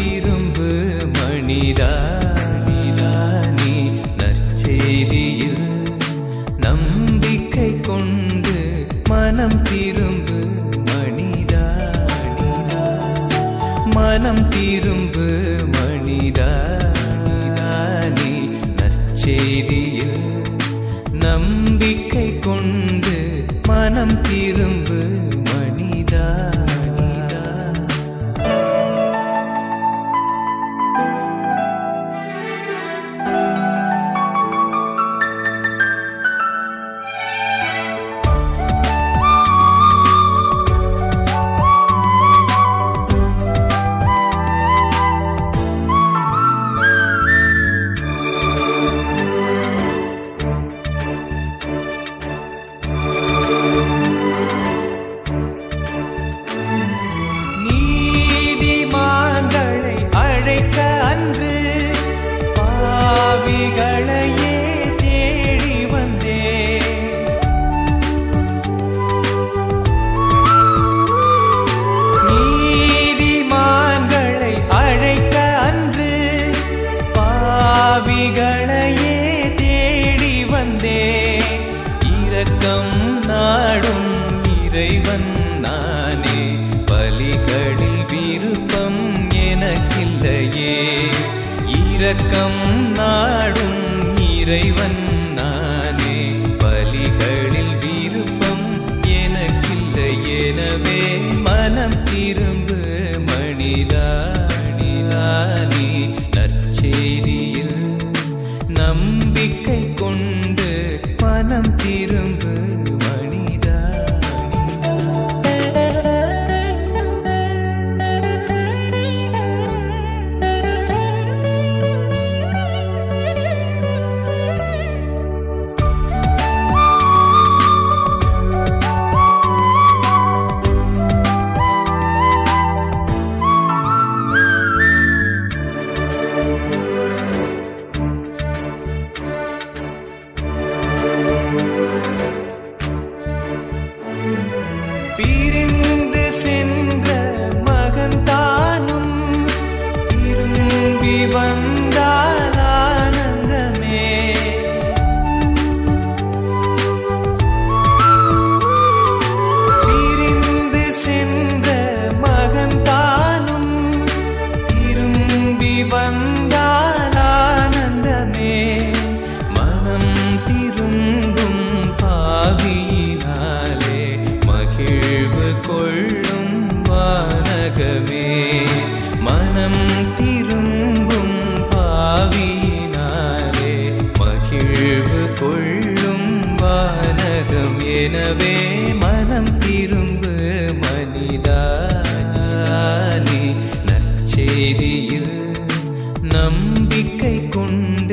திரும்பு மனிதா நீ நற்செய்தியில் நம்பிக்கை கொண்டு மனம் திரும்பு மனிதா மனம் திரும்பு மனிதா நீ நற்செய்தியில் நம்பிக்கை கொண்டு மனம் திரும்பு மனிதா நீதிமான்களை அழைக்க அன்று பாவிகளையே தேடி வந்தே நீதிமான்களை அழைக்க அன்று பாவிகளையே தேடி வந்தே இரக்கம் நாடும் இறைவன் நானே பலிகளில் விருப்பம் எனக்கில்லையே இரக்கம் நாடும் இறைவன் நானே பலிகளில் விருப்பம் எனக்கில்லை எனவே மனம் திரும்பு மனிதா மனிதானி நற்செய்தியில் நம்பிக்கை கொண்டு மனம் திரும்பு மனிதா பிரிந்து சென்ற மகன் தானும் திரும்பி வந்தால் ஆனந்தமே பிரிந்து சென்ற மகன் தானும் திரும்பி வந்தால் ஆனந்தமே மனம் திரும்பும் பாவியினாலே மகிழ்வு கொள்ளும் வானகமே மனம் திரும்பும் பாவியினாலே மகிழ்வு கொள்ளும் வானகம் எனவே மனம் திரும்பு மனிதானே நற்செய்தியில் நம்பிக்கை கொண்டு